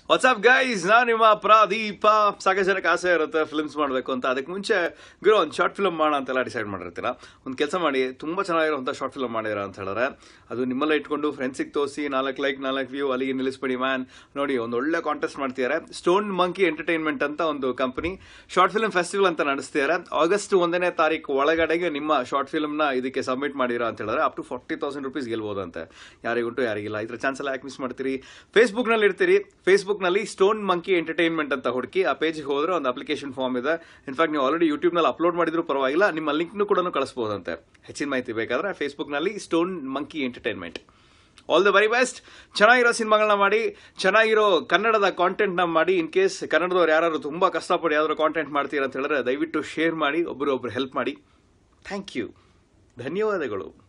WhatsApp guys ನಾನು ನಿಮ್ಮ ಪ್ರದೀಪ ಸಾಕಷ್ಟು ಜನಕ್ಕೆ ಆಸೆ ಇರುತ್ತೆ ಫಿಲ್ಮ್ಸ್ ಮಾಡಬೇಕು ಅಂತ ಅದಕ್ಕೆ ಮುಂಚೆ ಗುರು ಒಂದು ಶಾರ್ಟ್ ಫಿಲ್ಮ್ ಮಾಡೋಣ ಅಂತೆಲ್ಲ ಡಿಸೈಡ್ ಮಾಡಿರ್ತೀರ ಒಂದು ಕೆಲಸ ಮಾಡಿ ತುಂಬ ಚೆನ್ನಾಗಿರುವಂಥ ಶಾರ್ಟ್ ಫಿಲ್ಮ್ ಮಾಡಿರ ಅಂತ ಹೇಳಿದ್ರೆ ಅದು ನಿಮ್ಮಲ್ಲೇ ಇಟ್ಕೊಂಡು ಫ್ರೆಂಡ್ಸಿಗೆ ತೋರಿಸಿ ನಾಲ್ಕು ಲೈಕ್ ನಾಲ್ಕು ವ್ಯೂ ಅಲ್ಲಿಗೆ ನಿಲ್ಲಿಸ್ಬಿಡಿ ಮ್ಯಾನ್ ನೋಡಿ ಒಂದು ಒಳ್ಳೆ ಕಾಂಟೆಸ್ಟ್ ಮಾಡ್ತಿದ್ದಾರೆ ಸ್ಟೋನ್ ಮಂಕಿ ಎಂಟರ್ಟೈನ್ಮೆಂಟ್ ಅಂತ ಒಂದು ಕಂಪನಿ ಶಾರ್ಟ್ ಫಿಲ್ಮ್ ಫೆಸ್ಟಿವಲ್ ಅಂತ ನಡೆಸ್ತಿದ್ದಾರೆ ಆಗಸ್ಟ್ ಒಂದನೇ ತಾರೀಕು ಒಳಗಡೆಗೆ ನಿಮ್ಮ ಶಾರ್ಟ್ ಫಿಲ್ಮ್ನ ಇದಕ್ಕೆ ಸಬ್ಮಿಟ್ ಮಾಡಿರಾ ಅಂತ ಹೇಳಿದ್ರೆ up to forty thousand rupees ಗೆಲ್ಬೋದಂತೆ ಯಾರಿಗುಂಟು ಯಾರಿಗಿಲ್ಲ ಇದ್ರ ಚಾನ್ಸ್ ಎಲ್ಲ ಯಾಕೆ ಮಿಸ್ ಮಾಡ್ತೀರಿ ಫೇಸ್ಬುಕ್ನಲ್ಲಿ ಇರ್ತೀರಿ ಫೇಸ್ಬುಕ್ನಲ್ಲಿ ಸ್ಟೋನ್ ಮಂಕಿ ಎಂಟರ್ಟೈನ್ಮೆಂಟ್ ಅಂತ ಹುಡುಕಿ ಆ ಪೇಜ್ಗೆ ಹೋದ್ರೆ ಒಂದು ಅಪ್ಲಿಕೇಶನ್ ಫಾರ್ಮ್ ಇದೆ ಇನ್ಫ್ಯಾಕ್ಟ್ ನೀವು ಆಲ್ರೆಡಿ ಯೂಟ್ಯೂಬ್ನಲ್ಲಿ ಅಪ್ಲೋಡ್ ಮಾಡಿದ್ರು ಪರವಾಗಿಲ್ಲ ನಿಮ್ಮ ಲಿಂಕ್ನು ಕೂಡ ಕಳಿಸ್ಬೋದಂತೆ ಹೆಚ್ಚಿನ ಮಾಹಿತಿ ಬೇಕಾದ್ರೆ ಫೇಸ್ಬುಕ್ನಲ್ಲಿ Stone Monkey Entertainment all the very best ಚೆನ್ನಾಗಿರೋ ಸಿನಿಮಾಗಳನ್ನ ಮಾಡಿ ಚೆನ್ನಾಗಿರೋ ಕನ್ನಡದ ಕಾಂಟೆಂಟ್ನ ಮಾಡಿ ಇನ್ ಕೇಸ್ ಕನ್ನಡದವ್ರು ಯಾರು ತುಂಬ ಕಷ್ಟಪಟ್ಟು ಯಾವ್ದಾದ್ರು ಕಾಂಟೆಂಟ್ ಮಾಡ್ತೀರಾ ಅಂತ ಹೇಳಿದ್ರೆ ದಯವಿಟ್ಟು ಶೇರ್ ಮಾಡಿ ಒಬ್ಬರು ಒಬ್ರು ಹೆಲ್ಪ್ ಮಾಡಿ ಥ್ಯಾಂಕ್ ಯು ಧನ್ಯವಾದಗಳು